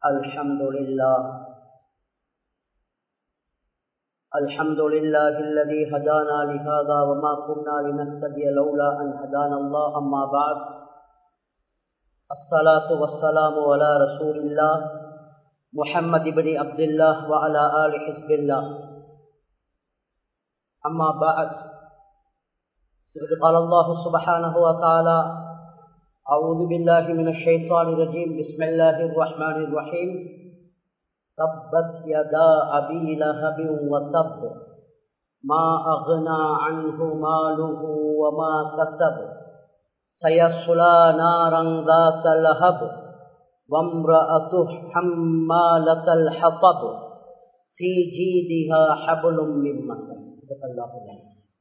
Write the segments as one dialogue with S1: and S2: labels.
S1: الحمد لله الحمد لله الذي هدانا لهذا وما كنا لنهتدي لولا أن هدانا الله أما بعد الصلاة والسلام على رسول الله محمد بن عبد الله وعلى آل حزب الله أما بعد قال الله سبحانه وتعالى أعوذ بالله من الشيطان الرجيم بسم الله الرحمن الرحيم تبت يدا أبي لهب وتب ما أغنى عنه ماله وما كسب سيصلى نارا ذات لهب وامرأته حمالة الحطب في جيدها حبل من مسد صدق الله العظيم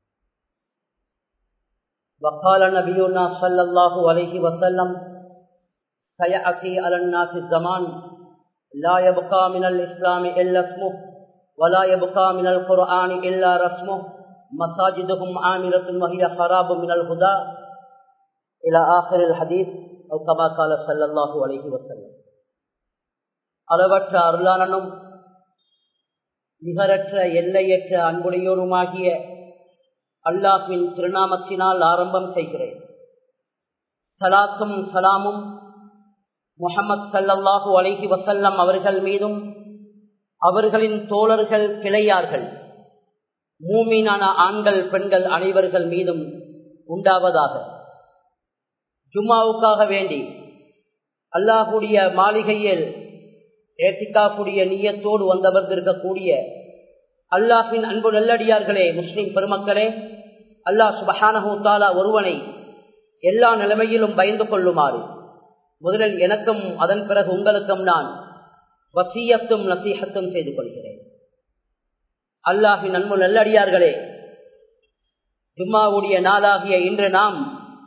S1: وقال نبينا صلى الله عليه وسلم سيأتي على الناس الزمان لا يبقى من الإسلام إلا اسمه ولا يبقى من القرآن إلا رسمه مساجدهم عاملة وهي خراب من الهدى إلى آخر الحديث أو كما قال صلى الله عليه وسلم அளவற்ற அருளாளனும் நிகரற்ற எல்லையற்ற அன்புடையோருமாகிய அல்லாஹின் திருநாமத்தினால் ஆரம்பம் செய்கிறேன் சலாத்தும் சலாமும் முகமது சல்லல்லாஹு அலஹி வசல்லம் அவர்கள் மீதும் அவர்களின் தோழர்கள் கிளையார்கள் மூமீனான ஆண்கள் பெண்கள் அனைவர்கள் மீதும் உண்டாவதாக ஜும்மாவுக்காக வேண்டி அல்லாஹுடைய மாளிகையில் ஏற்றிக்காக்கூடிய நீயத்தோடு வந்தவர்ந்திருக்கக்கூடிய அல்லாஹின் அன்பு நல்லடியார்களே முஸ்லிம் பெருமக்களே அல்லாஹ் சுபஹானஹூ தாலா ஒருவனை எல்லா நிலைமையிலும் பயந்து கொள்ளுமாறு முதலில் எனக்கும் அதன் பிறகு உங்களுக்கும் நான் வசியத்தும் நசீகத்தும் செய்து கொள்கிறேன் அல்லாஹின் அன்பு நல்லடியார்களே ஜும்மாவுடைய நாளாகிய இன்று நாம்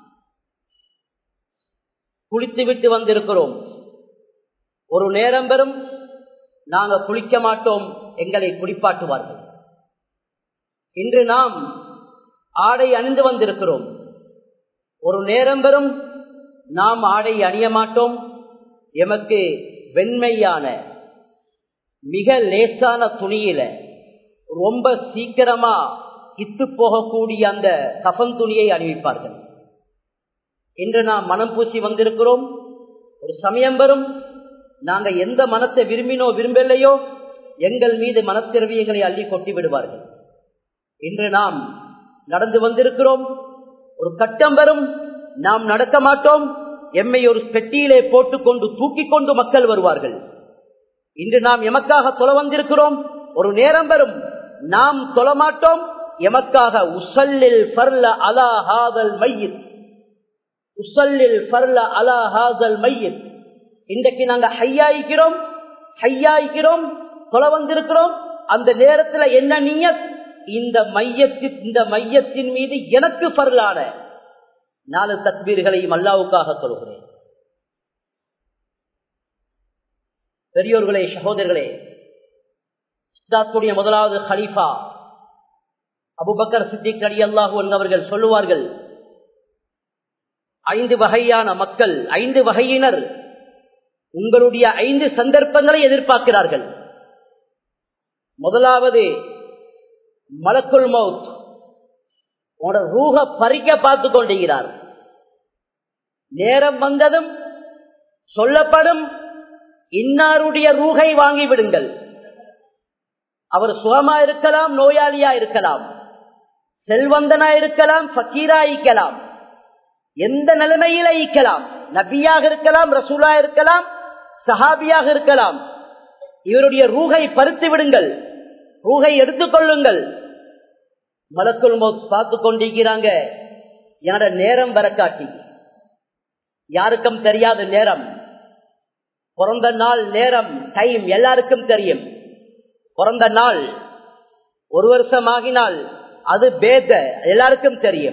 S1: குளித்துவிட்டு வந்திருக்கிறோம் ஒரு நேரம் பெறும் நாங்கள் குளிக்க மாட்டோம் எங்களை குளிப்பாட்டுவார்கள் இன்று நாம் ஆடை அணிந்து வந்திருக்கிறோம் ஒரு நேரம் பெறும் நாம் ஆடை அணிய மாட்டோம் எமக்கு வெண்மையான மிக லேசான துணியில ரொம்ப சீக்கிரமா இத்து போகக்கூடிய அந்த கஃன் துணியை அணிவிப்பார்கள் இன்று நாம் மனம் பூசி வந்திருக்கிறோம் ஒரு சமயம் வரும் நாங்க எந்த மனத்தை விரும்பினோ விரும்பலையோ எங்கள் மீது மனத்திரவியங்களை அள்ளி கொட்டி விடுவார்கள் இன்று நாம் நடந்து வந்திருக்கிறோம் ஒரு கட்டம் வரும் நாம் நடக்க மாட்டோம் எம்மை ஒரு பெட்டியிலே போட்டுக்கொண்டு தூக்கி கொண்டு மக்கள் வருவார்கள் இன்று நாம் எமக்காக தொலை வந்திருக்கிறோம் ஒரு நேரம் வரும் நாம் தொழமாட்டோம் எமக்காக உசல்லில் பர்ல அலாஹாதல் மையில் உசல்லில் பர்ல அலாஹாதல் மையில் இன்றைக்கு நாங்க ஹையாயிக்கிறோம் ஹையாயிக்கிறோம் தொலை வந்திருக்கிறோம் அந்த நேரத்துல என்ன நீய இந்த மையத்தின் இந்த மையத்தின் மீது எனக்கு பரலான நாலு தத்பீர்களையும் அல்லாவுக்காக சொல்கிறேன் பெரியோர்களே சகோதரர்களே சித்தாத்துடைய முதலாவது ஹலீஃபா அபுபக்கர் சித்திக் அலி அல்லாஹு என்பவர்கள் சொல்லுவார்கள் ஐந்து வகையான மக்கள் ஐந்து வகையினர் உங்களுடைய ஐந்து சந்தர்ப்பங்களை எதிர்பார்க்கிறார்கள் முதலாவது மலக்குள் மவுத் உங்களோட ரூக பறிக்க பார்த்து கொண்டிருக்கிறார் நேரம் வந்ததும் சொல்லப்படும் இன்னாருடைய ரூகை வாங்கி விடுங்கள் அவர் சுகமா இருக்கலாம் நோயாளியா இருக்கலாம் செல்வந்தனா இருக்கலாம் பக்கீரா ஈக்கலாம் எந்த நிலைமையில ஈக்கலாம் நபியாக இருக்கலாம் ரசூலா இருக்கலாம் சஹாபியாக இருக்கலாம் இவருடைய ரூகை பறித்து விடுங்கள் ரூகை எடுத்துக்கொள்ளுங்கள் மலக்குள் பார்த்து கொண்டிருக்கிறாங்க என்னோட நேரம் வர காட்டி யாருக்கும் தெரியாத நேரம் பிறந்த நாள் நேரம் டைம் எல்லாருக்கும் தெரியும் பிறந்த நாள் ஒரு வருஷம் ஆகினால் அது பேத எல்லாருக்கும் தெரியும்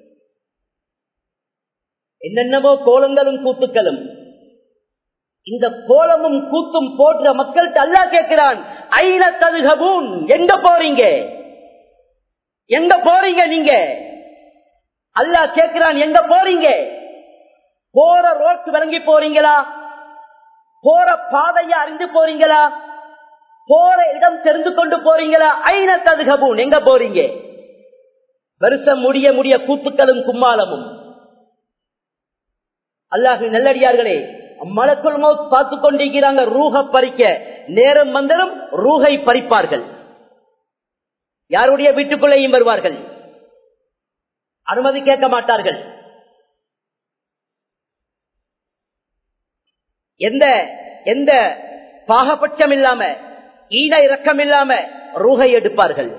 S1: என்னென்னவோ கோலங்களும் கூத்துக்களும் இந்த கோலமும் கூத்தும் போன்ற மக்கள்கிட்ட அல்லா கேட்கிறான் ஐன ததுகபூன் எங்க போறீங்க எங்க போறீங்க நீங்க அல்லா கேட்கிறான் எங்க போறீங்க போற ரோட்டு விளங்கி போறீங்களா போற பாதையை அறிந்து போறீங்களா போற இடம் தெரிந்து கொண்டு போறீங்களா ஐன ததுகபூன் எங்க போறீங்க வருஷம் முடிய முடிய கூத்துக்களும் கும்மாளமும் அல்லாஹு நல்லடியார்களே மலக்குள் மௌத் பார்த்து கொண்டிருக்கிறாங்க ரூஹ பறிக்க நேரம் வந்ததும் ரூகை பறிப்பார்கள் யாருடைய வீட்டுக்குள்ளேயும் வருவார்கள் அனுமதி கேட்க மாட்டார்கள் எந்த எந்த பாகபட்சம் இல்லாம ஈன இறக்கம் இல்லாம ரூகை எடுப்பார்கள்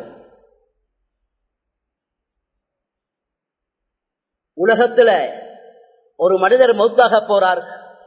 S1: உலகத்துல ஒரு மனிதர் மௌத்தாக போறார்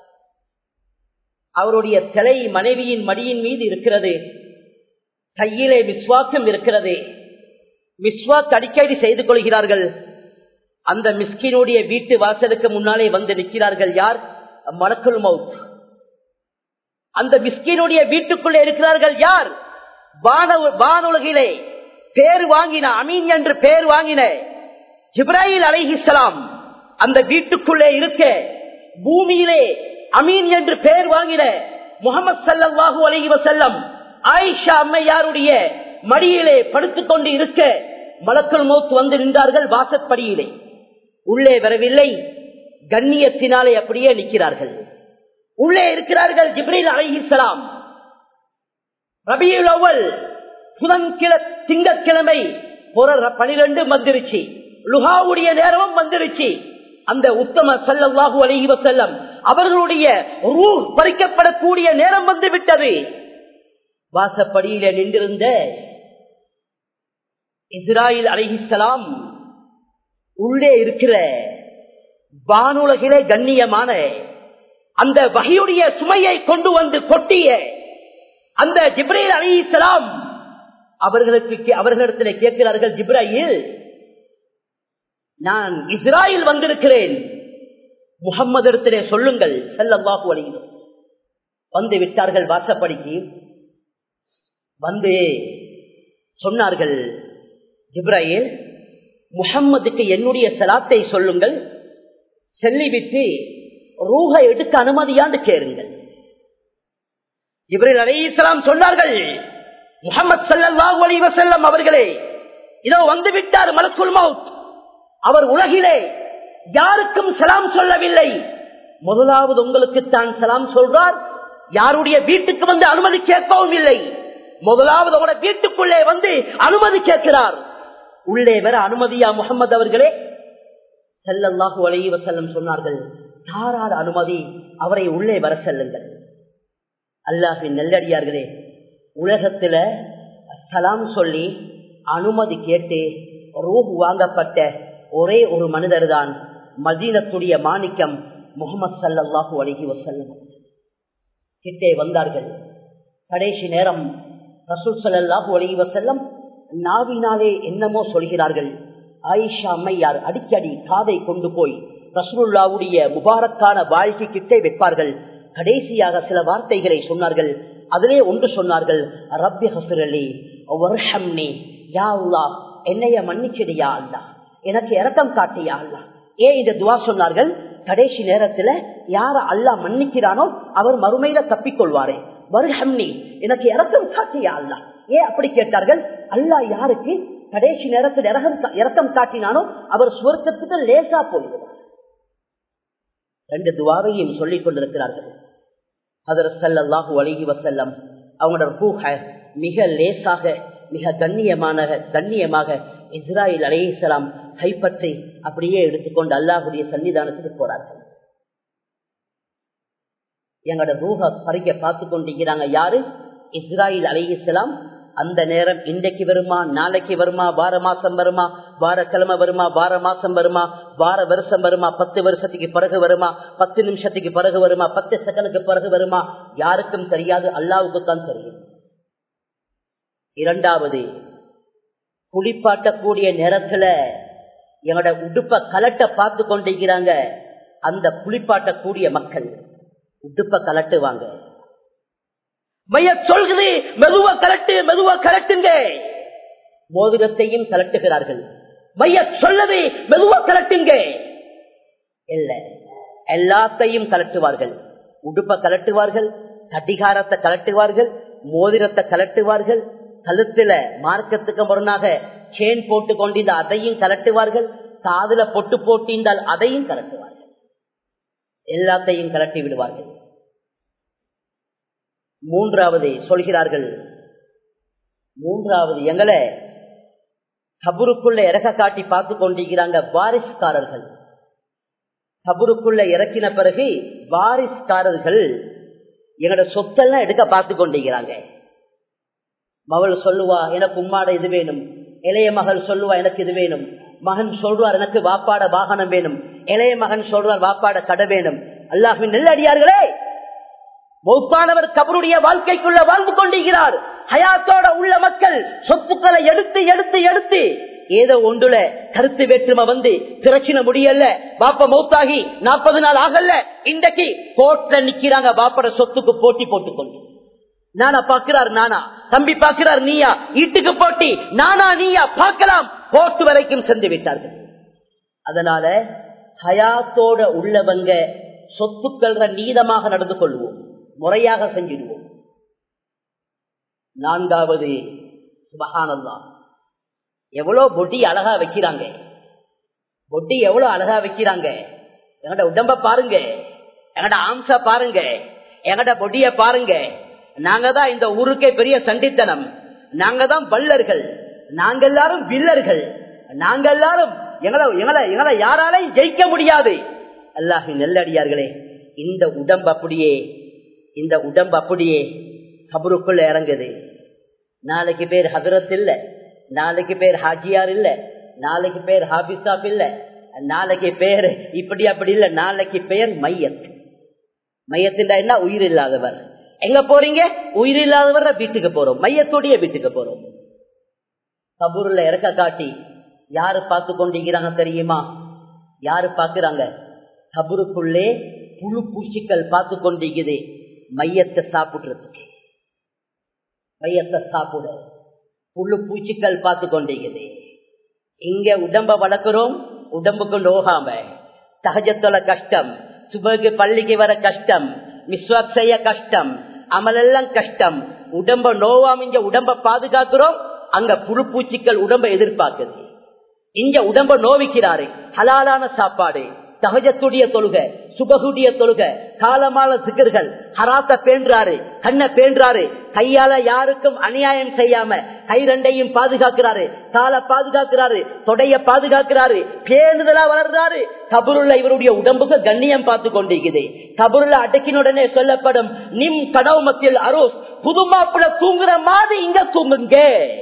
S1: அவருடைய தலை மனைவியின் மடியின் மீது இருக்கிறது கையிலே விஸ்வாக்கம் இருக்கிறது விஸ்வாக் அடிக்கடி செய்து கொள்கிறார்கள் அந்த மிஸ்கினுடைய வீட்டு வாசலுக்கு முன்னாலே வந்து நிற்கிறார்கள் யார் மலக்குல் மவுத் அந்த மிஸ்கினுடைய வீட்டுக்குள்ளே இருக்கிறார்கள் யார் வானுலகிலே பேர் வாங்கின அமீன் என்று பேர் வாங்கின ஜிப்ராஹில் அலைஹிஸ்லாம் அந்த வீட்டுக்குள்ளே இருக்க பூமியிலே அமீன் என்று பெயர் வாங்கின முகமது சல்லாஹூ அலஹி வசல்லம் ஆயிஷா அம்மையாருடைய மடியிலே படுத்துக் கொண்டு இருக்க மலக்கள் மௌத்து வந்து நின்றார்கள் வாசற்படியிலே உள்ளே வரவில்லை கண்ணியத்தினாலே அப்படியே நிற்கிறார்கள் உள்ளே இருக்கிறார்கள் ஜிப்ரீல் அலைஹிஸ்லாம் ரபியுல் அவ்வல் புதன்கிழ திங்கட்கிழமை பனிரெண்டு வந்துருச்சு லுஹாவுடைய நேரமும் வந்துருச்சு அந்த உத்தம சல்லாஹூ அலஹி வசல்லம் அவர்களுடைய ரூ பறிக்கப்படக்கூடிய நேரம் வந்து விட்டது வாசப்படியில நின்றிருந்த இஸ்ராயில் அலிஹிசலாம் உள்ளே இருக்கிற வானுலகிலே கண்ணியமான அந்த வகையுடைய சுமையை கொண்டு வந்து கொட்டிய அந்த ஜிப்ரேல் அலிஹிசலாம் அவர்களுக்கு அவர்களிடத்தில் கேட்கிறார்கள் ஜிப்ராயில் நான் இஸ்ராயில் வந்திருக்கிறேன் முகம்மது இடத்திலே சொல்லுங்கள் செல்லவாக்கு வழியிலும் வந்து விட்டார்கள் வாசப்படிக்கு வந்து சொன்னார்கள் இப்ராஹில் முகம்மதுக்கு என்னுடைய சலாத்தை சொல்லுங்கள் சொல்லிவிட்டு ரூஹ எடுக்க அனுமதியாண்டு கேளுங்கள் இவரில் அலையலாம் சொன்னார்கள் முகமது சல்லாஹூ அலி வசல்லம் அவர்களே இதோ வந்து விட்டார் மலக்குல் மவுத் அவர் உலகிலே யாருக்கும் சலாம் சொல்லவில்லை முதலாவது உங்களுக்கு தான் சலாம் சொல்றார் யாருடைய வீட்டுக்கு வந்து அனுமதி கேட்கவும் இல்லை முதலாவது உங்களோட வீட்டுக்குள்ளே வந்து அனுமதி கேட்கிறார் உள்ளே வர அனுமதியா முகமது அவர்களே செல்லல்லாஹு அலைஹி வசல்லம் சொன்னார்கள் தாரார் அனுமதி அவரை உள்ளே வர செல்லுங்கள் அல்லாஹின் நெல்லடியார்களே உலகத்துல சலாம் சொல்லி அனுமதி கேட்டு ரூஹ் வாங்கப்பட்ட ஒரே ஒரு மனிதர் தான் மதீனத்துடைய மாணிக்கம் முகமது சல்லாஹூ அலஹி வசல்லம் கிட்டே வந்தார்கள் கடைசி நேரம் ரசூல் சல்லாஹூ அலஹி வசல்லம் நாவினாலே என்னமோ சொல்கிறார்கள் ஆயிஷா அம்மையார் அடிக்கடி காதை கொண்டு போய் ரசூலுல்லாவுடைய முபாரக்கான வாழ்க்கை கிட்டே வைப்பார்கள் கடைசியாக சில வார்த்தைகளை சொன்னார்கள் அதிலே ஒன்று சொன்னார்கள் ரப்பி ஹசுரலி வருஷம்னி யா அல்லா என்னைய மன்னிச்சிடியா அல்லா எனக்கு இறக்கம் காட்டியா அல்லா ஏன் இந்த துவா சொன்னார்கள் கடைசி நேரத்துல யார அல்லா மன்னிக்கிறானோ அவர் மறுமையில தப்பிக்கொள்வாரே வருஷம்னி எனக்கு இறக்கம் காட்டியா அல்லா ஏன் அப்படி கேட்டார்கள் அல்லா யாருக்கு கடைசி நேரத்தில் இறக்கம் இறக்கம் காட்டினானோ அவர் சுவர்க்கத்துக்கு லேசா போயிடுவார் ரெண்டு துவாவையும் சொல்லிக் கொண்டிருக்கிறார்கள் அதர் சல்லாஹூ அழகி வசல்லம் அவங்களோட பூக மிக லேசாக மிக கண்ணியமான கண்ணியமாக இஸ்ராயில் அலையலாம் கைப்பற்றி அப்படியே எடுத்துக்கொண்டு அல்லாஹுடைய சன்னிதானத்துக்கு போறார்கள் எங்களோட ரூஹ பறிக்க பார்த்து கொண்டிருக்கிறாங்க யாரு இஸ்ராயில் அலையலாம் அந்த நேரம் இன்றைக்கு வருமா நாளைக்கு வருமா வார மாசம் வருமா வாரக்கிழமை வருமா வார மாசம் வருமா வார வருஷம் வருமா பத்து வருஷத்துக்கு பிறகு வருமா பத்து நிமிஷத்துக்கு பிறகு வருமா பத்து செகண்டுக்கு பிறகு வருமா யாருக்கும் தெரியாது அல்லாவுக்கு தான் தெரியும் இரண்டாவது குளிப்பாட்டக்கூடிய நேரத்துல எங்களோட உடுப்ப கலட்ட பார்த்து கொண்டிருக்கிறாங்க அந்த குளிப்பாட்டக்கூடிய மக்கள் உடுப்ப கலட்டுவாங்க மைய சொல்கிறது மெதுவா கலட்டு மெதுவா கலட்டுங்க மோதிரத்தையும் கலட்டுகிறார்கள் மைய சொல்லது மெதுவா கலட்டுங்க இல்ல எல்லாத்தையும் கலட்டுவார்கள் உடுப்ப கலட்டுவார்கள் கடிகாரத்தை கலட்டுவார்கள் மோதிரத்தை கலட்டுவார்கள் கழுத்துல மார்க்கத்துக்கு முரணாக சேன் போட்டு கொண்டிருந்த அதையும் கலட்டுவார்கள் காதுல பொட்டு போட்டிருந்தால் அதையும் கலட்டுவார்கள் எல்லாத்தையும் கலட்டி விடுவார்கள் மூன்றாவது சொல்கிறார்கள் மூன்றாவது எங்களை கபருக்குள்ள இறக்க காட்டி பார்த்து கொண்டிருக்கிறாங்க வாரிசுக்காரர்கள் கபருக்குள்ள இறக்கின பிறகு வாரிசுக்காரர்கள் எங்களோட சொத்தெல்லாம் எடுக்க பார்த்து கொண்டிருக்கிறாங்க மகள் சொல்லுவா எனக்கு உம்மாட இது வேணும் இளைய மகள் சொல்லுவா எனக்கு இது வேணும் மகன் சொல்றார் எனக்கு வாப்பாட வாகனம் வேணும் இளைய மகன் சொல்றார் வாப்பாட கடை வேணும் அல்லாஹின் நெல்லடியார்களே மௌத்தானவர் கபருடைய வாழ்க்கைக்குள்ள வாழ்ந்து கொண்டிருக்கிறார் ஹயாத்தோட உள்ள மக்கள் சொத்துக்களை எடுத்து எடுத்து எடுத்து ஏதோ ஒன்றுல கருத்து வேற்றுமை வந்து பிரச்சனை முடியல பாப்ப மௌத்தாகி நாற்பது நாள் ஆகல இன்றைக்கு கோர்ட்ல நிக்கிறாங்க பாப்பட சொத்துக்கு போட்டி போட்டுக்கொண்டு நானா பாக்குறார் நானா தம்பி பாக்குறார் நீயா வீட்டுக்கு போட்டி நானா நீயா பார்க்கலாம் கோர்ட்டு வரைக்கும் சென்று விட்டார்கள் அதனால ஹயாத்தோட உள்ளவங்க சொத்துக்கள் நீதமாக நடந்து கொள்வோம் முறையாக செஞ்சிடுவோம் நான்காவது சுபகானந்தா எவ்வளவு பொட்டி அழகா வைக்கிறாங்க பொட்டி எவ்வளவு அழகா வைக்கிறாங்க எங்கட உடம்ப பாருங்க எங்கட ஆம்ச பாருங்க எங்கட பொடிய பாருங்க நாங்க தான் இந்த ஊருக்கே பெரிய சண்டித்தனம் நாங்க தான் வல்லர்கள் நாங்க எல்லாரும் வில்லர்கள் நாங்க எல்லாரும் எங்களை எங்களை எங்களை யாராலையும் ஜெயிக்க முடியாது அல்லாஹி நெல்லடியார்களே இந்த உடம்பு அப்படியே இந்த உடம்பு அப்படியே கபருக்குள்ள இறங்குது நாளைக்கு பேர் ஹதரத் இல்ல நாளைக்கு பேர் ஹாஜியார் இல்ல நாளைக்கு பேர் ஹாபிசாப் இல்ல நாளைக்கு பேர் இப்படி அப்படி இல்ல நாளைக்கு பேர் மையத் மையத்தின் என்ன உயிர் இல்லாதவர் எங்க போறீங்க உயிர் இல்லாதவர வீட்டுக்கு போறோம் மையத்துடைய வீட்டுக்கு போறோம் கபூர்ல இறக்க காட்டி யாரு பார்த்து கொண்டிருக்கிறாங்க தெரியுமா யாரு பாக்குறாங்க கபருக்குள்ளே புழு பூச்சிகள் பார்த்து கொண்டிருக்குது மையத்தை சாப்பிடுறதுக்கு மையத்தை சாப்பிட புழு பூச்சிகள் பார்த்து கொண்டிருக்குது இங்க உடம்ப வளர்க்கிறோம் உடம்புக்கு நோகாம சகஜத்தோட கஷ்டம் சுபகு பள்ளிக்கு வர கஷ்டம் மிஸ்வாக் செய்ய கஷ்டம் அமலெல்லாம் கஷ்டம் உடம்ப நோவாம இங்க உடம்ப பாதுகாக்கிறோம் அங்க புழு பூச்சிகள் உடம்ப எதிர்பார்க்குது இங்க உடம்ப நோவிக்கிறாரு ஹலாலான சாப்பாடு சகஜத்துடைய தொழுக சுபகுடைய தொழுக காலமான சிக்கர்கள் ஹராத்த பேன்றாரு கண்ண பேன்றாரு கையால யாருக்கும் அநியாயம் செய்யாம கை ரெண்டையும் பாதுகாக்கிறாரு கால பாதுகாக்கிறாரு தொடைய பாதுகாக்கிறாரு பேணுதலா வளர்றாரு கபருள்ள இவருடைய உடம்புக்கு கண்ணியம் பார்த்து கொண்டிருக்குது கபருள்ள அடக்கினுடனே சொல்லப்படும் நிம் கடவுமத்தில் அரோஸ் புதுமாப்புல தூங்குற மாதிரி இங்க தூங்குங்க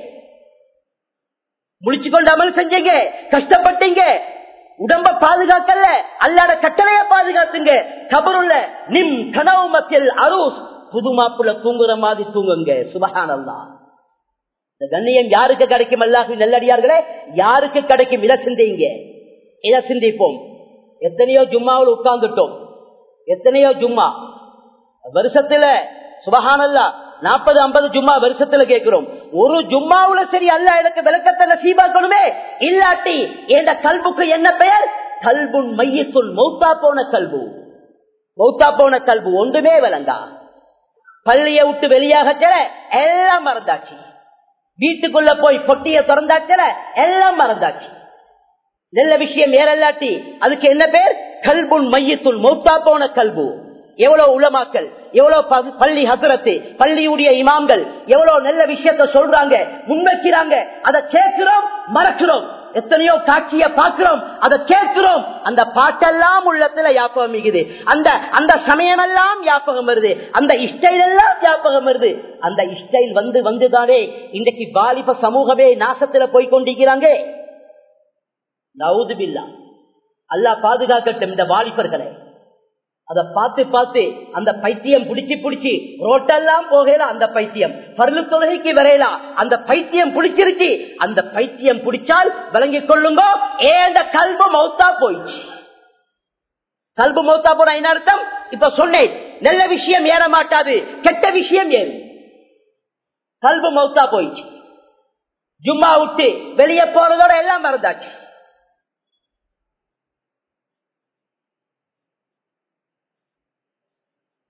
S1: முடிச்சு கொண்டு அமல் செஞ்சீங்க கஷ்டப்பட்டீங்க உடம்ப பாதுகாக்கல அல்லாட கட்டளைய பாதுகாத்துங்க கபருள்ள நிம் கனவுமத்தில் அரூஸ் புது மாப்புல தூங்குற மாதிரி தூங்குங்க சுபகானல்லா இந்த கண்ணியம் யாருக்கு கிடைக்கும் அல்லாஹு நல்லடியார்களே யாருக்கு கிடைக்கும் இதை சிந்திங்க இதை சிந்திப்போம் எத்தனையோ ஜும்மாவில் உட்கார்ந்துட்டோம் எத்தனையோ ஜும்மா வருஷத்துல சுபகானல்லா நாற்பது ஐம்பது ஜும்மா வருஷத்துல கேட்கிறோம் ஒரு ஜும்மாவுல சரி அல்ல எனக்கு விளக்கத்தை நசீபாக்கணுமே இல்லாட்டி என்ற கல்புக்கு என்ன பெயர் கல்புன் மையத்துள் மௌத்தா போன கல்பு மௌத்தா போன கல்பு ஒன்றுமே விளங்கா பள்ளியை விட்டு வெளியாக எல்லாம் மறந்தாச்சு வீட்டுக்குள்ள போய் பொட்டிய திறந்தாச்சல எல்லாம் மறந்தாச்சு நல்ல விஷயம் ஏறல்லாட்டி அதுக்கு என்ன பேர் கல்புன் மையத்துள் மௌத்தா போன கல்பு எவ்வளவு உளமாக்கல் எவ்வளவு பள்ளி ஹசரத்து பள்ளியுடைய இமாம்கள் எவ்வளவு நல்ல விஷயத்த சொல்றாங்க முன்வைக்கிறாங்க அதை கேட்கிறோம் மறக்கிறோம் எத்தனையோ காட்சிய பார்க்கிறோம் அதை கேட்கிறோம் அந்த பாட்டெல்லாம் உள்ளத்துல யாபகம் மிகுது அந்த அந்த சமயமெல்லாம் யாபகம் வருது அந்த இஷ்டைல் எல்லாம் யாபகம் வருது அந்த இஷ்டைல் வந்து வந்துதானே இன்றைக்கு வாலிப சமூகமே நாசத்துல போய் கொண்டிருக்கிறாங்க நவுதுபில்லா அல்லா பாதுகாக்கட்டும் இந்த வாலிபர்களை அதை பார்த்து பார்த்து அந்த பைத்தியம் புடிச்சு புடிச்சு ரோட்டெல்லாம் போகல அந்த பைத்தியம் பருளு தொழுகைக்கு வரையலாம் அந்த பைத்தியம் புடிச்சிருச்சு அந்த பைத்தியம் பிடிச்சால் விளங்கிக் கொள்ளுங்க ஏந்த கல்பு மௌத்தா போயிடுச்சு கல்பு மௌத்தா போன என்ன அர்த்தம் இப்ப சொன்னேன் நல்ல விஷயம் ஏற மாட்டாது கெட்ட விஷயம் ஏறு கல்பு மௌத்தா போயிடுச்சு ஜும்மா விட்டு வெளியே போறதோட எல்லாம் மறந்தாச்சு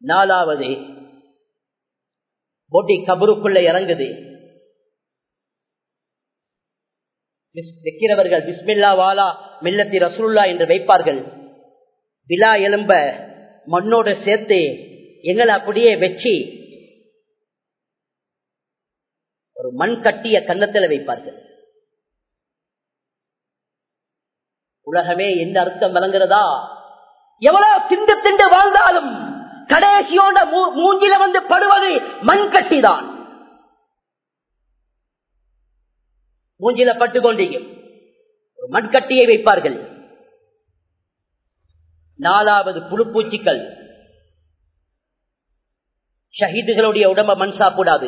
S1: நாலாவது பொட்டி கபருக்குள்ள இறங்குது வைக்கிறவர்கள் பிஸ்மில்லா வாலா மில்லத்தி ரசூல்லா என்று வைப்பார்கள் விழா எலும்ப மண்ணோட சேர்த்து எங்களை அப்படியே வச்சு ஒரு மண் கட்டிய கன்னத்துல வைப்பார்கள் உலகமே என்ன அர்த்தம் விளங்குறதா எவ்வளவு திண்டு திண்டு வாழ்ந்தாலும் கடைசியோட மூஞ்சில வந்து படுவது மண் கட்டிதான் மூஞ்சில பட்டு கொண்டியும் மண்கட்டியை வைப்பார்கள் நாலாவது புழுப்பூச்சிகள் ஷஹீதுகளுடைய உடம்ப மண் சாப்பிடாது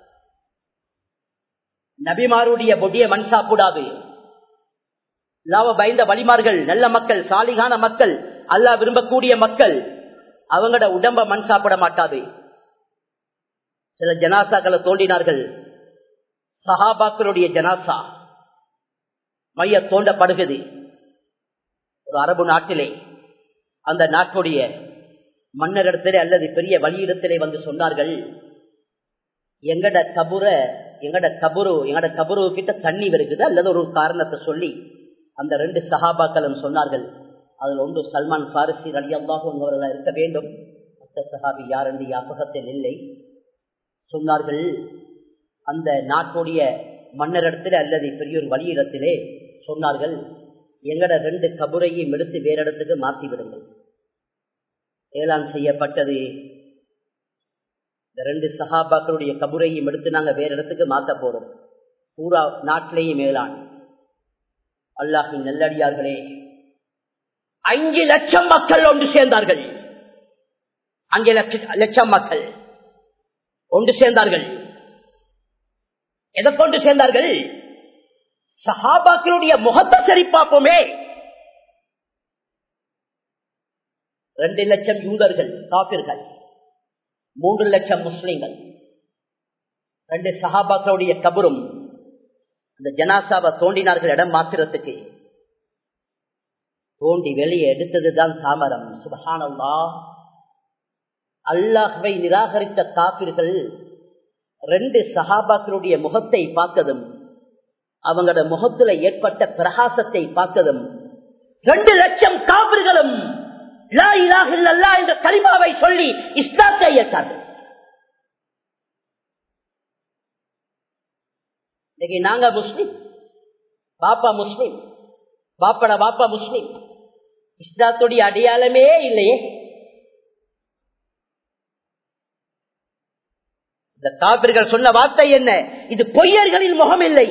S1: நபிமாருடைய பொடிய மண் சாப்பிடாது லாவ பயந்த வழிமார்கள் நல்ல மக்கள் சாலிகான மக்கள் அல்லா விரும்பக்கூடிய மக்கள் அவங்களோட உடம்ப மண் சாப்பிட மாட்டாது சில ஜனாசாக்களை தோண்டினார்கள் சஹாபாக்களுடைய ஜனாசா மைய தோண்டப்படுகிறது ஒரு அரபு நாட்டிலே அந்த நாட்டுடைய மன்னரிடத்திலே அல்லது பெரிய வழியிடத்திலே வந்து சொன்னார்கள் எங்கட கபுர எங்கட கபுரு எங்கட கபுரு கிட்ட தண்ணி வருகுது அல்லது ஒரு காரணத்தை சொல்லி அந்த ரெண்டு சஹாபாக்களும் சொன்னார்கள் அதில் ஒன்று சல்மான் பாரிசி ரலியல்லாக அவர்கள் இருக்க வேண்டும் மற்ற சஹாபி யார் என்று யாபகத்தில் இல்லை சொன்னார்கள் அந்த நாட்டுடைய மன்னரிடத்திலே அல்லது பெரியோர் வழியிடத்திலே சொன்னார்கள் எங்கட ரெண்டு கபுரையும் எடுத்து வேற இடத்துக்கு மாற்றி விடுங்கள் ஏலான் செய்யப்பட்டது இந்த ரெண்டு சஹாபாக்களுடைய கபுரையும் எடுத்து நாங்க வேற இடத்துக்கு மாத்த போறோம் பூரா நாட்டிலேயும் மேலான் அல்லாஹின் நல்லடியார்களே அஞ்சு லட்சம் மக்கள் ஒன்று சேர்ந்தார்கள் அஞ்சு லட்சம் மக்கள் ஒன்று சேர்ந்தார்கள் எதை கொண்டு சேர்ந்தார்கள் சஹாபாக்களுடைய முகத்தை சரி பார்ப்போமே ரெண்டு லட்சம் யூதர்கள் காப்பிர்கள் மூன்று லட்சம் முஸ்லிம்கள் ரெண்டு சஹாபாக்களுடைய கபரும் அந்த ஜனாசாவை தோண்டினார்கள் இடம் மாத்திரத்துக்கு தோண்டி வெளியே எடுத்ததுதான் தாமரம் சுபஹானல்லா அல்லாஹ்வை நிராகரித்த காப்பிர்கள் ரெண்டு சஹாபாக்களுடைய முகத்தை பார்த்ததும் அவங்களோட முகத்துல ஏற்பட்ட பிரகாசத்தை பார்த்ததும் ரெண்டு லட்சம் காவிர்களும் என்ற கரிமாவை சொல்லி இஸ்லாத்தை ஏற்றார்கள் இன்னைக்கு நாங்க முஸ்லிம் பாப்பா முஸ்லிம் பாப்பட பாப்பா முஸ்லிம் இஸ்லாத்துடைய அடையாளமே இல்லையே இந்த காப்பிர்கள் சொன்ன வார்த்தை என்ன இது பொய்யர்களின் முகம் இல்லை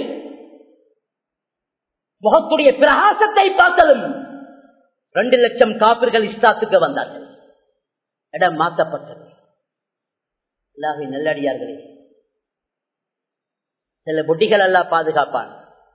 S1: முகத்துடைய பிரகாசத்தை பார்த்ததும் ரெண்டு லட்சம் காப்பிர்கள் இஸ்லாத்துக்கு வந்தார்கள் இடம் மாற்றப்பட்டது எல்லாகை நல்லடியார்களே சில புட்டிகள் எல்லாம் பாதுகாப்பான்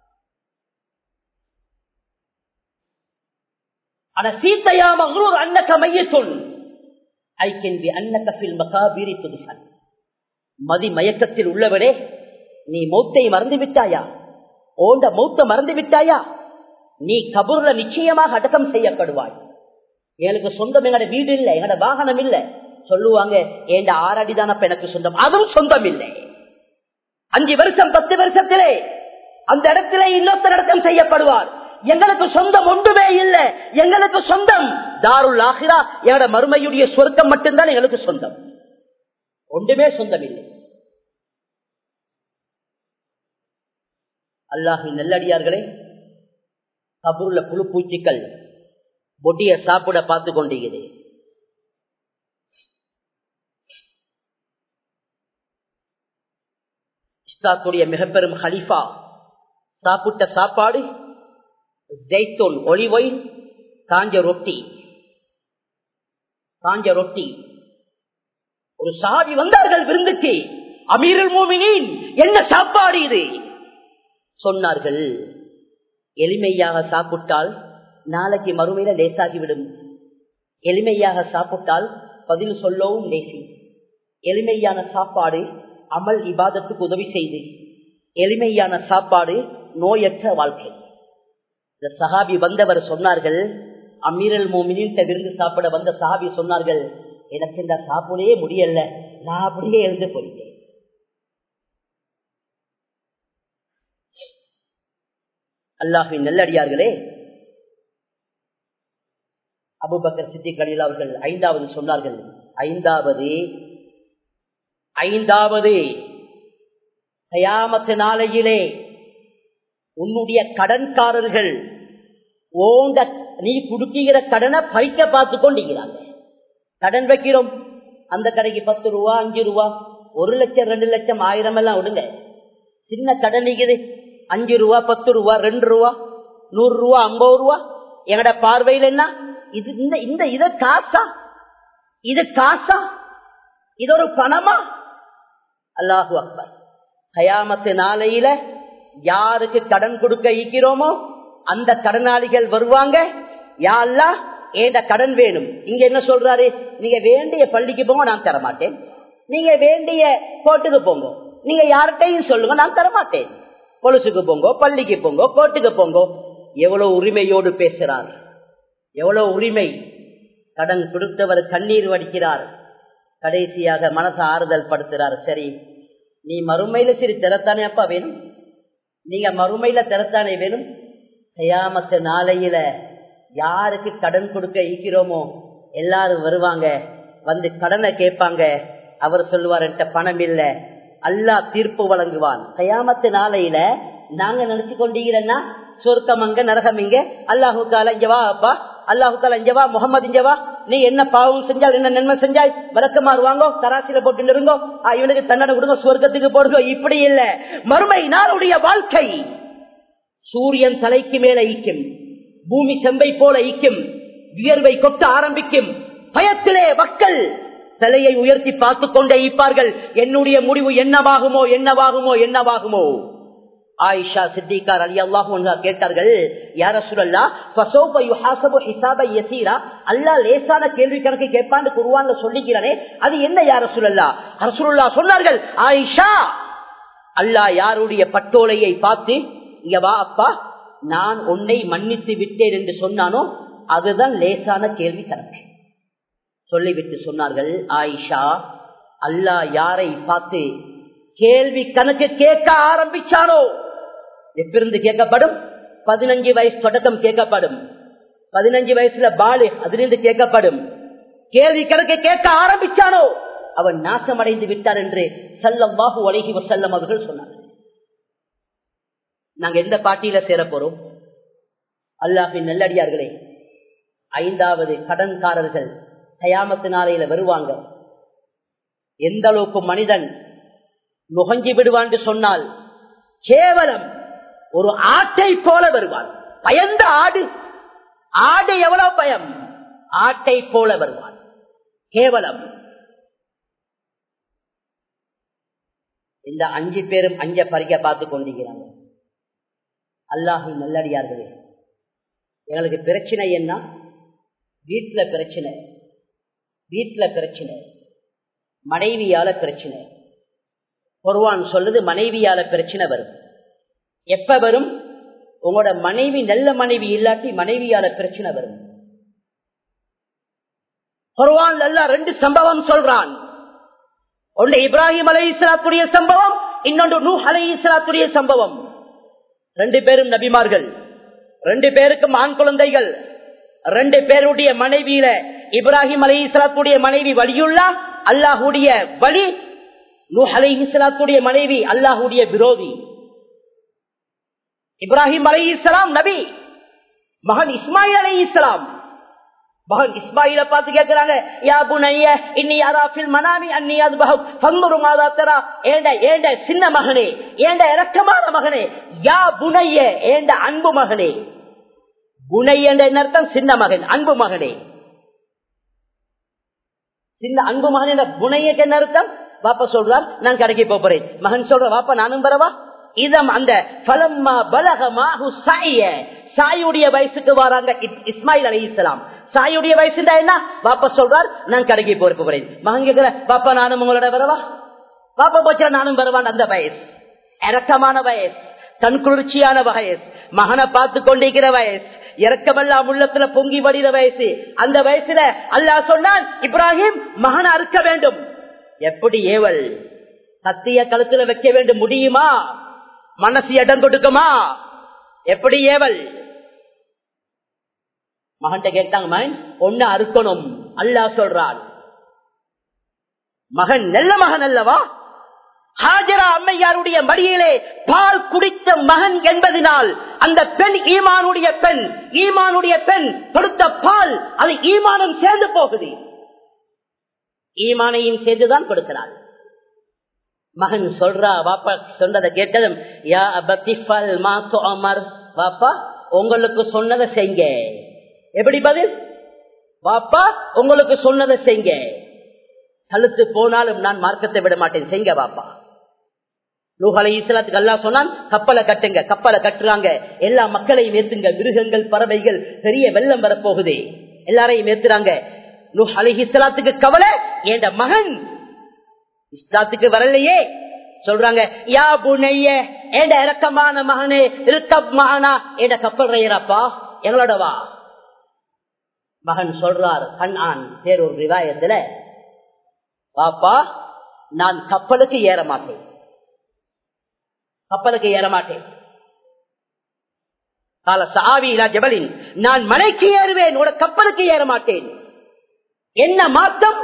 S1: ஆனா சீத்தையாம ஒரு அன்னக்க மைய சொல் ஐக்கின்பி அன்னக்கப்பில் மகாபீரி துதிசன் மதி மயக்கத்தில் உள்ளவரே நீ மௌத்தை மறந்து விட்டாயா ஓண்ட மௌத்த மறந்து விட்டாயா நீ கபூர்ல நிச்சயமாக அடக்கம் செய்யப்படுவாய் எனக்கு சொந்தம் எங்கட வீடு இல்லை எங்கட வாகனம் இல்லை சொல்லுவாங்க ஏண்ட ஆறடிதானப்ப எனக்கு சொந்தம் அதுவும் சொந்தம் இல்லை அஞ்சு வருஷம் பத்து வருஷத்திலே அந்த இடத்திலே இன்னொருத்தர் அடக்கம் செய்யப்படுவார் எங்களுக்கு சொந்தம் ஒன்றுமே இல்லை எங்களுக்கு சொந்தம் தாருல் ஆகிரா எங்களோட மறுமையுடைய சொர்க்கம் மட்டும்தான் எங்களுக்கு சொந்தம் ஒன்றுமே சொந்தம் இல்லை அல்லாஹின் நல்லடியார்களே கபூர்ல புழு பூச்சிகள் பொட்டிய சாப்பிட பார்த்து கொண்டிருக்கிறது இஸ்லாத்துடைய மிக பெரும் ஹலிஃபா சாப்பிட்ட சாப்பாடு ஜெய்தோன் ஒளிவொய் காஞ்ச ரொட்டி காஞ்ச ரொட்டி ஒரு சாதி வந்தார்கள் விருந்துக்கு அமீரல் மோமினின் என்ன சாப்பாடு இது சொன்னார்கள் எளிமையாக சாப்பிட்டால் நாளைக்கு மறுமையில லேசாகிவிடும் எளிமையாக சாப்பிட்டால் பதில் சொல்லவும் லேசி எளிமையான சாப்பாடு அமல் இபாதத்துக்கு உதவி செய்து எளிமையான சாப்பாடு நோயற்ற வாழ்க்கை இந்த சஹாபி வந்தவர் சொன்னார்கள் அமீரல் மோமினின் விருந்து சாப்பிட வந்த சஹாபி சொன்னார்கள் எனக்கு இந்த சாப்பிடவே முடியல நான் அப்படியே எழுந்து போயிட்டேன் அல்லாஹின் நல்லடியார்களே அபுபக்கர் சித்திக் அலில் அவர்கள் ஐந்தாவது சொன்னார்கள் ஐந்தாவது ஐந்தாவது கயாமத்து நாளையிலே உன்னுடைய கடன்காரர்கள் ஓங்க நீ குடுக்கிற கடனை பைக்க பார்த்து கொண்டிருக்கிறாங்க கடன் வைக்கிறோம் அந்த கடைக்கு பத்து ரூபா அஞ்சு ரூபா ஒரு லட்சம் ரெண்டு லட்சம் ஆயிரம் எல்லாம் விடுங்க சின்ன கடன் இருக்குது அஞ்சு ரூபா பத்து ரூபா ரெண்டு ரூபா நூறு ரூபா ஐம்பது ரூபா எங்கட பார்வையில் என்ன இது இந்த இந்த இது காசா இது காசா இது ஒரு பணமா அல்லாஹு அக்பர் கயாமத்து நாளையில யாருக்கு கடன் கொடுக்க ஈக்கிறோமோ அந்த கடனாளிகள் வருவாங்க யாழ்லா ஏண்ட கடன் வேணும் இங்க என்ன சொல்றாரு நீங்க வேண்டிய பள்ளிக்கு போங்க நான் தரமாட்டேன் நீங்க வேண்டிய கோட்டுக்கு போங்க நீங்க யார்கிட்டையும் சொல்லுங்க நான் தரமாட்டேன் பொலுசுக்கு போங்க பள்ளிக்கு போங்க கோட்டுக்கு போங்க எவ்வளவு உரிமையோடு பேசுறார் எவ்வளவு உரிமை கடன் கொடுத்தவர் கண்ணீர் வடிக்கிறார் கடைசியாக மனசை ஆறுதல் படுத்துறார் சரி நீ மறுமையில சரி திறத்தானே அப்பா வேணும் நீங்க மறுமையில திறத்தானே வேணும் செய்யாமத்த நாளையில யாருக்கு கடன் கொடுக்க ஈக்கிறோமோ எல்லாரும் வருவாங்க வந்து கடனை கேட்பாங்க அவர் சொல்லுவார் என்கிட்ட பணம் இல்ல அல்லா தீர்ப்பு வழங்குவான் கயாமத்து நாளையில நாங்க நினைச்சு கொண்டீங்கன்னா சொர்க்கம் அங்க நரகம் இங்க அல்லாஹு கால இங்கவா அப்பா அல்லாஹு கால இங்கவா முகமது இங்கவா நீ என்ன பாவம் செஞ்சால் என்ன நன்மை செஞ்சாய் விளக்கமாறுவாங்கோ தராசில போட்டு இருங்கோ இவனுக்கு தண்டனை கொடுங்க சொர்க்கத்துக்கு போடுங்க இப்படி இல்ல மறுமை நாளுடைய வாழ்க்கை சூரியன் தலைக்கு மேல ஈக்கும் பூமி செம்பை போல ஈக்கும் வியர்வை கொட்ட ஆரம்பிக்கும் பயத்திலே மக்கள் தலையை உயர்த்தி பார்த்து கொண்டே ஈப்பார்கள் என்னுடைய முடிவு என்னவாகுமோ என்னவாகுமோ என்னவாகுமோ ஆயிஷா சித்திகார் அலி அல்லாஹு கேட்டார்கள் யார சுழல்லா அல்லா லேசான கேள்வி கணக்கு கேட்பான்னு குருவான்ல சொல்லிக்கிறானே அது என்ன யார சுழல்லா அரசுல்லா சொன்னார்கள் ஆயிஷா அல்லா யாருடைய பட்டோலையை பார்த்து இங்க வா அப்பா நான் உன்னை மன்னித்து விட்டேன் என்று சொன்னானோ அதுதான் லேசான கேள்வி கணக்கு சொல்லிவிட்டு சொன்னார்கள் ஆயிஷா அல்லா யாரை பார்த்து கேள்வி கணக்கு கேட்க ஆரம்பிச்சானோ எப்பிருந்து கேட்கப்படும் பதினஞ்சு வயசு தொடக்கம் கேட்கப்படும் பதினஞ்சு வயசுல பாலு அதிலிருந்து கேட்கப்படும் கேள்வி கணக்கு கேட்க ஆரம்பிச்சானோ அவன் நாசமடைந்து விட்டார் என்று செல்லம் வாகு வழகி செல்லம் அவர்கள் சொன்னார்கள் நாங்க எந்த பாட்டியில சேர போறோம் அல்லாஹின் நல்லடியார்களே ஐந்தாவது கடன்காரர்கள் கயாமத்து நாளையில வருவாங்க எந்த அளவுக்கு மனிதன் நுகஞ்சி விடுவான் சொன்னால் கேவலம் ஒரு ஆட்டை போல வருவான் பயந்த ஆடு ஆடு எவ்வளவு பயம் ஆட்டை போல வருவான் கேவலம் இந்த அஞ்சு பேரும் அஞ்ச பறிக்க பார்த்து கொண்டிருக்கிறாங்க அல்லாஹு நல்லடியார்களே எங்களுக்கு பிரச்சனை என்ன வீட்டுல பிரச்சனை வீட்டுல பிரச்சனை மனைவியால பிரச்சனை பொருவான் சொல்லுது மனைவியால பிரச்சனை வரும் எப்ப வரும் உங்களோட மனைவி நல்ல மனைவி இல்லாட்டி மனைவியால பிரச்சனை வரும் பொருவான் அல்ல ரெண்டு சம்பவம் சொல்றான் ஒன்று இப்ராஹிம் அலை இஸ்லாத்துடைய சம்பவம் இன்னொன்று நூ அலை இஸ்லாத்துடைய சம்பவம் ரெண்டு பேரும் நபிமார்கள் ரெண்டு பேருக்கும் ஆண் குழந்தைகள் ரெண்டு பேருடைய மனைவியில இப்ராஹிம் அலி இஸ்லாத்துடைய மனைவி வலியுள்ளா அல்லாஹுடைய வழி நூ அலை இஸ்லாத்துடைய மனைவி அல்லாஹுடைய விரோதி இப்ராஹிம் அலை இஸ்லாம் நபி மகன் இஸ்மாயில் அலை இஸ்லாம் மகன் இஸ்மாயில பார்த்து கேட்கிறாங்க யா புனைய இன்னி யாராஃபில் மனாமி அன்னி அது பங்குரு மாதா தரா ஏண்ட ஏண்ட சின்ன மகனே ஏண்ட இறக்கமான மகனே யா புனைய ஏண்ட அன்பு மகனே புனை என்ற அர்த்தம் சின்ன மகன் அன்பு மகனே சின்ன அன்பு மகன் என்ற புனையக்கு என்ன அர்த்தம் வாப்பா சொல்றார் நான் கடைக்கு போறேன் மகன் சொல்ற வாப்பா நானும் பரவா இதம் அந்த பலம்மா பலகமாகு சாய சாயுடைய வயசுக்கு வராங்க இஸ்மாயில் அலி இஸ்லாம் சாயுடைய வயசு என்ன பாப்பா சொல்றார் நான் கடைக்கு போற போறேன் மகன் கேட்கிற பாப்பா நானும் உங்களோட வரவா பாப்பா போச்சா நானும் வருவான் அந்த வயசு இறக்கமான வயசு கண் குளிர்ச்சியான வயசு மகனை பார்த்து கொண்டிருக்கிற வயசு இறக்கமெல்லாம் உள்ளத்துல பொங்கி வடிகிற வயசு அந்த வயசுல அல்லாஹ் சொன்னான் இப்ராஹிம் மகனை அறுக்க வேண்டும் எப்படி ஏவல் கத்திய கழுத்துல வைக்க வேண்டும் முடியுமா மனசு இடம் கொடுக்குமா எப்படி ஏவல் மகன்கிட்ட கேட்டாங்க மகன் ஒன்னு அறுக்கணும் அல்லாஹ் சொல்றான் மகன் நல்ல மகன் அல்லவா ஹாஜரா அம்மையாருடைய மடியிலே பால் குடித்த மகன் என்பதனால் அந்த பெண் ஈமானுடைய பெண் ஈமானுடைய பெண் கொடுத்த பால் அது ஈமானம் சேர்ந்து போகுது ஈமானையும் சேர்ந்துதான் கொடுக்கிறாள் மகன் சொல்றா வாப்பா சொன்னதை கேட்டதும் யா அபத்திஃபல் மாசு அமர் வாப்பா உங்களுக்கு சொன்னதை செய்ங்க எப்படி பதில் வாப்பா உங்களுக்கு சொன்னதை செய்ங்க கழுத்து போனாலும் நான் மார்க்கத்தை விட மாட்டேன் செய்ங்க வாப்பா நூகலை இஸ்லாத்துக்கு அல்லா சொன்னான் கப்பலை கட்டுங்க கப்பலை கட்டுறாங்க எல்லா மக்களையும் ஏத்துங்க மிருகங்கள் பறவைகள் பெரிய வெள்ளம் வரப்போகுது எல்லாரையும் ஏத்துறாங்க நூஹ் அலி இஸ்லாத்துக்கு கவலை என் மகன் இஸ்லாத்துக்கு வரலையே சொல்றாங்க யா புனைய ஏட இறக்கமான மகனே இருக்க மகனா ஏட கப்பல் ரயிறப்பா எங்களோட வா மகன் சொல்றார் கண் ஆண் பேரூர் ரிவாயத்துல பாப்பா நான் கப்பலுக்கு ஏற மாட்டேன் கப்பலுக்கு ஏற மாட்டேன் கால சாவியிலா ஜபலின் நான் மலைக்கு ஏறுவேன் உட கப்பலுக்கு ஏற மாட்டேன் என்ன மாற்றம்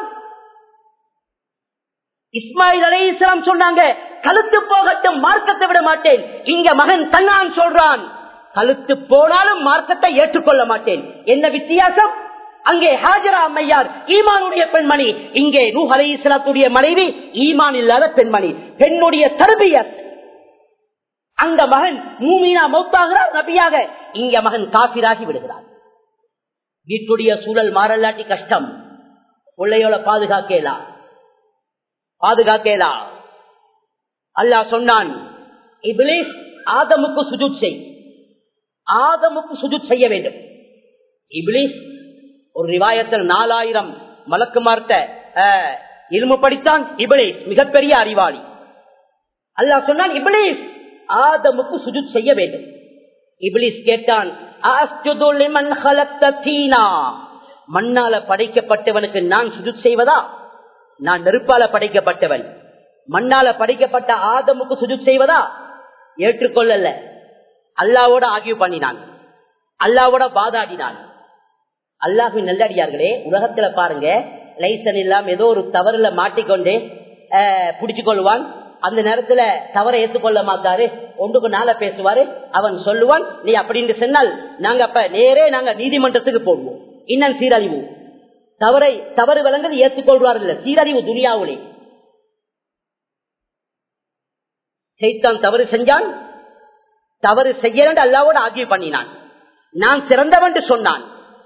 S1: இஸ்மாயில் அலை இஸ்லாம் சொன்னாங்க கழுத்து போகட்டும் மார்க்கத்தை விட மாட்டேன் இங்க மகன் தன்னான் சொல்றான் கழுத்து போனாலும் மார்க்கத்தை ஏற்றுக்கொள்ள மாட்டேன் என்ன வித்தியாசம் அங்கே ஹாஜரா அம்மையார் ஈமானுடைய பெண்மணி இங்கே நூ அலை இஸ்லாத்துடைய மனைவி ஈமான் இல்லாத பெண்மணி பெண்ணுடைய தர்பியத் அங்க மகன் மூமீனா மௌத்தாகிறார் நபியாக இங்க மகன் காபிராகி விடுகிறார் வீட்டுடைய சூழல் மாறலாட்டி கஷ்டம் பிள்ளையோட பாதுகாக்கலாம் பாதுகாக்கலாம் அல்லாஹ் சொன்னான் இபிலிஸ் ஆதமுக்கு சுஜூத் செய் ஆதமுக்கு சுஜூத் செய்ய வேண்டும் இபிலிஸ் ஒரு ரிவாயத்தில் நாலாயிரம் மலக்குமார்த்த இரும்பு படித்தான் இபிலிஸ் மிகப்பெரிய அறிவாளி அல்லாஹ் சொன்னான் இபிலிஸ் ஆதமுக்கு சுஜூத் செய்ய வேண்டும் இபிலிஸ் கேட்டான் மண்ணால படைக்கப்பட்டவனுக்கு நான் சுஜூத் செய்வதா நான் நெருப்பால படைக்கப்பட்டவன் மண்ணால படைக்கப்பட்ட ஆதமுக்கு சுஜூத் செய்வதா ஏற்றுக்கொள்ளல அல்லாவோட ஆகிய பண்ணினான் அல்லாவோட பாதாடினான் அல்லாஹின் நல்லடியார்களே உலகத்துல பாருங்க லைசன் இல்லாம ஏதோ ஒரு தவறுல மாட்டிக்கொண்டு பிடிச்சு கொள்வான் அந்த நேரத்துல தவறை ஏற்றுக்கொள்ள மாட்டாரு ஒன்றுக்கு நாள பேசுவாரு அவன் சொல்லுவான் நீ அப்படின்னு சொன்னால் நாங்க அப்ப நேரே நாங்க நீதிமன்றத்துக்கு போடுவோம் இன்னும் சீரழிவு தவறை தவறு விலங்கு ஏற்றுக்கொள்வார்கள் சீரழிவு துனியாவுலே சைத்தான் தவறு செஞ்சான் தவறு செய்ய அல்லாவோட ஆகிய பண்ணினான் நான் சிறந்தவன் சொன்னான்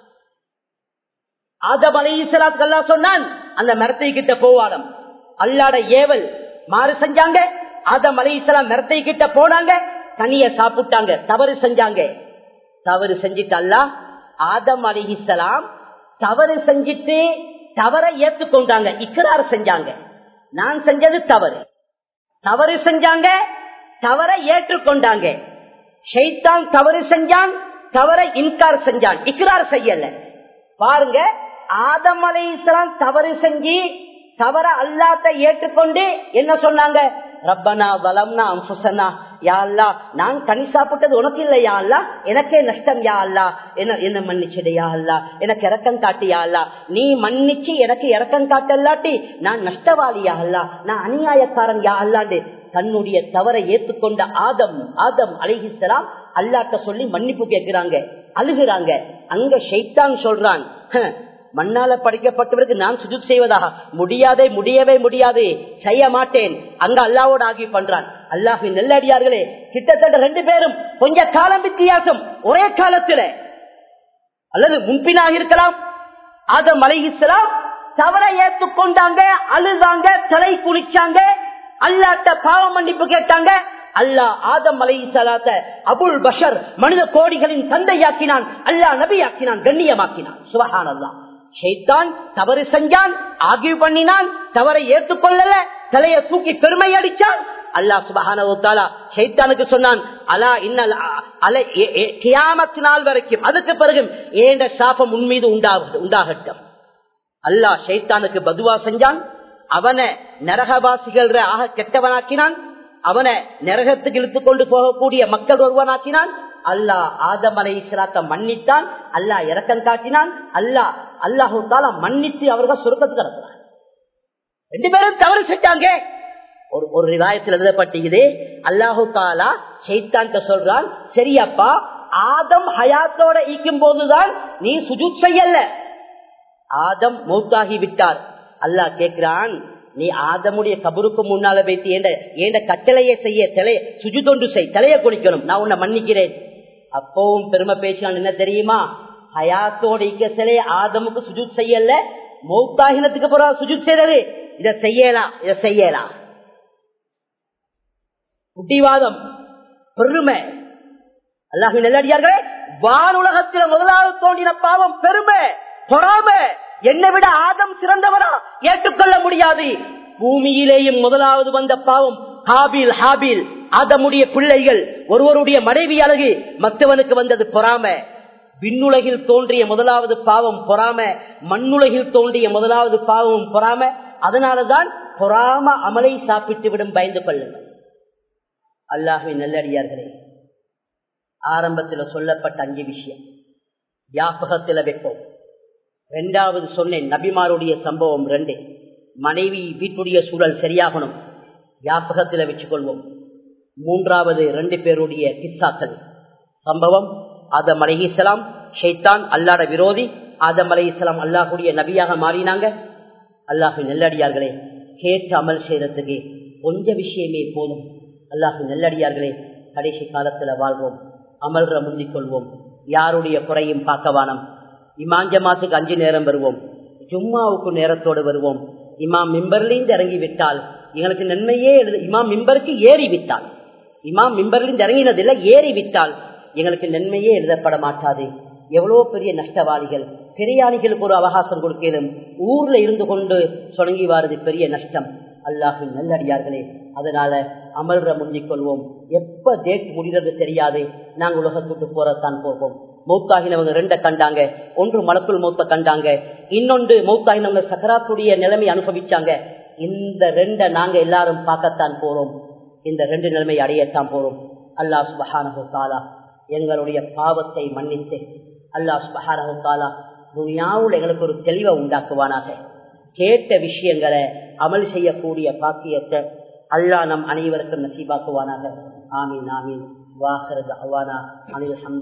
S1: ஆதம் அலை அல்லா சொன்னான் அந்த மரத்தை கிட்ட போவாடம் அல்லாட ஏவல் மாறு செஞ்சாங்க ஆதம் அலை இஸ்லாம் மரத்தை கிட்ட போனாங்க தனிய சாப்பிட்டாங்க தவறு செஞ்சாங்க தவறு செஞ்சிட்டு அல்லா ஆதம் அலி இஸ்லாம் தவறு செஞ்சிட்டு தவறை ஏற்றுக்கொண்டாங்க இக்கராறு செஞ்சாங்க நான் செஞ்சது தவறு தவறு செஞ்சாங்க தவறை ஏற்றுக்கொண்டாங்க ஷைத்தான் தவறு செஞ்சான் தவறை இன்கார் செஞ்சான் இக்ரார் செய்யல பாருங்க ஆதம் அலை இஸ்லாம் தவறு செஞ்சு தவற அல்லாத்த ஏற்றுக்கொண்டு என்ன சொன்னாங்க ரப்பனா வலம்னா அம்புசனா யா அல்லா நான் கனி சாப்பிட்டது உனக்கு இல்லை யா அல்லா எனக்கே நஷ்டம் யா அல்லா என்ன என்ன மன்னிச்சிடு யா அல்லா எனக்கு இறக்கம் காட்டு யா அல்லா நீ மன்னிச்சு எனக்கு இறக்கம் காட்டல்லாட்டி நான் நஷ்டவாளி யா அல்லா நான் அநியாயக்காரன் யா அல்லாண்டு தன்னுடைய தவறை ஏற்றுக்கொண்ட ஆதம் ஆதம் அழகிசலாம் அல்லாட்ட சொல்லி மன்னிப்பு கேட்கிறாங்க அழுகிறாங்க அங்க ஷைத்தான் சொல்றான் மண்ணால படைக்கப்பட்டவருக்கு நான் சுஜூத் செய்வதாக முடியாதே முடியவே முடியாது செய்ய மாட்டேன் அங்க அல்லாவோட ஆகி பண்றான் அல்லாஹின் நெல்லடியார்களே கிட்டத்தட்ட ரெண்டு பேரும் கொஞ்ச காலம் வித்தியாசம் ஒரே காலத்துல அல்லது முன்பினாக இருக்கலாம் ஆதம் அலைஹிஸ்லாம் தவற ஏற்றுக்கொண்டாங்க அழுதாங்க தலை குளிச்சாங்க அல்லாட்ட பாவ மன்னிப்பு கேட்டாங்க அல்லா ஆதம் அலை சலாத்த அபுல் பஷர் மனித கோடிகளின் தந்தையாக்கினான் அல்லா நபியாக்கினான் கண்ணியமாக்கினான் சுபஹான் அல்லா ஷைத்தான் தவறு செஞ்சான் ஆகிய பண்ணினான் தவறை ஏற்றுக்கொள்ளல தலையை தூக்கி பெருமை அடிச்சான் அல்லாஹ் சுபஹானவுத்தாலா ஷைத்தானுக்கு சொன்னான் அலா இன்னல் அல கியாமத்து நாள் வரைக்கும் அதுக்கு பிறகு ஏண்ட சாபம் உன்மீது உண்டாக உண்டாகட்டும் அல்லாஹ் ஷைத்தானுக்கு பதுவா செஞ்சான் அவனை நரகவாசிகள் ஆக கெட்டவனாக்கினான் அவனை நரகத்துக்கு இழுத்துக் கொண்டு போகக்கூடிய மக்கள் ஒருவனாக்கினான் அல்லாஹ் ஆதம் அலை இஸ்லாத்த மன்னித்தான் அல்லாஹ் இறக்கம் காட்டினான் அல்லாஹ் அல்லாஹு தாலா மன்னித்து அவர்கள் சுருக்கத்துக்கு அனுப்புறான் ரெண்டு பேரும் தவறு செஞ்சாங்க ஒரு ஒரு ரிவாயத்தில் எழுதப்பட்டது அல்லாஹு தாலா சைத்தான் சொல்றான் சரியப்பா ஆதம் ஹயாத்தோட ஈக்கும் போதுதான் நீ சுஜூத் செய்யல ஆதம் மௌத்தாகி விட்டார் அல்லாஹ் கேட்கிறான் நீ ஆதமுடைய கபருக்கு முன்னால வைத்து ஏண்ட கட்டளையை செய்ய தலைய சுஜுதொன்று செய் தலையை குளிக்கணும் நான் உன்னை மன்னிக்கிறேன் அப்பவும் பெருமை பேசினான் என்ன தெரியுமா ஹயாத்தோட இக்க சிலைய ஆதமுக்கு சுஜூத் செய்யல மௌத்தாகினத்துக்கு பிறகு சுஜூத் செய்யறது இதை செய்யலாம் இதை செய்யலாம் குட்டிவாதம் பெருமை அல்லாஹி நல்லடியார்களே வானுலகத்தில் முதலாவது தோன்றின பாவம் பெருமை பொறாமை என்னை விட ஆதம் சிறந்தவரா ஏற்றுக்கொள்ள முடியாது பூமியிலேயும் முதலாவது வந்த பாவம் ஹாபில் ஹாபில் ஆதமுடைய பிள்ளைகள் ஒருவருடைய மனைவி அழகு மற்றவனுக்கு வந்தது பொறாம விண்ணுலகில் தோன்றிய முதலாவது பாவம் பொறாம மண்ணுலகில் தோன்றிய முதலாவது பாவம் பொறாம அதனாலதான் பொறாம அமலை சாப்பிட்டு விடும் பயந்து கொள்ளுங்கள் அல்லாஹின் நல்லடியார்களே ஆரம்பத்தில் சொல்லப்பட்ட அஞ்சு விஷயம் வியாபகத்தில் வைப்போம் ரெண்டாவது சொன்னேன் நபிமாருடைய சம்பவம் ரெண்டு மனைவி வீட்டுடைய சூழல் சரியாகணும் வியாபகத்தில் வச்சுக்கொள்வோம் மூன்றாவது ரெண்டு பேருடைய கிஸ்ஸாக்கள் சம்பவம் ஆதம் அலை இஸ்லாம் ஷைத்தான் அல்லாட விரோதி ஆதம் அலை இஸ்லாம் அல்லாஹுடைய நபியாக மாறினாங்க அல்லாஹு நெல்லடியார்களே கேட்டு அமல் செய்யறதுக்கு கொஞ்ச விஷயமே போதும் அல்லாஹு நெல்லடியார்களே கடைசி காலத்துல வாழ்வோம் அமல்ற முந்திக் கொள்வோம் யாருடைய குறையும் பார்க்கவானம் இமாஞ்சமாத்துக்கு அஞ்சு நேரம் வருவோம் ஜும்மாவுக்கு நேரத்தோடு வருவோம் இமாம் மிம்பர்லிருந்து இறங்கி விட்டால் எங்களுக்கு நன்மையே எழுது இமாம் மிம்பருக்கு ஏறி விட்டால் இமாம் மிம்பர்லிருந்து இறங்கினதில்லை ஏறி விட்டால் எங்களுக்கு நன்மையே எழுதப்பட மாட்டாது எவ்வளவு பெரிய நஷ்டவாளிகள் பெரியாளிகளுக்கு ஒரு அவகாசம் கொடுக்கலும் ஊர்ல இருந்து கொண்டு தொடங்கி வாருது பெரிய நஷ்டம் அல்லாஹின் நல்லடியார்களே அதனால அமல்ற முந்திக் கொள்வோம் எப்ப டேட் முடிகிறது தெரியாது நாங்கள் உலகத்துக்கு போறத்தான் போவோம் மௌத்தாகினவங்க ரெண்ட கண்டாங்க ஒன்று மலக்குள் மௌத்த கண்டாங்க இன்னொன்று மௌத்தாகினவங்க சக்கராத்துடைய நிலைமை அனுபவிச்சாங்க இந்த ரெண்ட நாங்க எல்லாரும் பார்க்கத்தான் போறோம் இந்த ரெண்டு நிலைமை அடையத்தான் போறோம் அல்லாஹ் சுபஹானஹு தாலா எங்களுடைய பாவத்தை மன்னித்து அல்லாஹ் சுபஹானஹு தாலா துனியாவில் எங்களுக்கு ஒரு தெளிவை உண்டாக்குவானாக கேட்ட விஷயங்களை அமல் செய்யக்கூடிய பாக்கியத்தை அல்லாஹ் நம் அனைவருக்கும் நசீபாக்குவானாக ஆமீன் ஆமீன் வாஹரது அவானா அனில்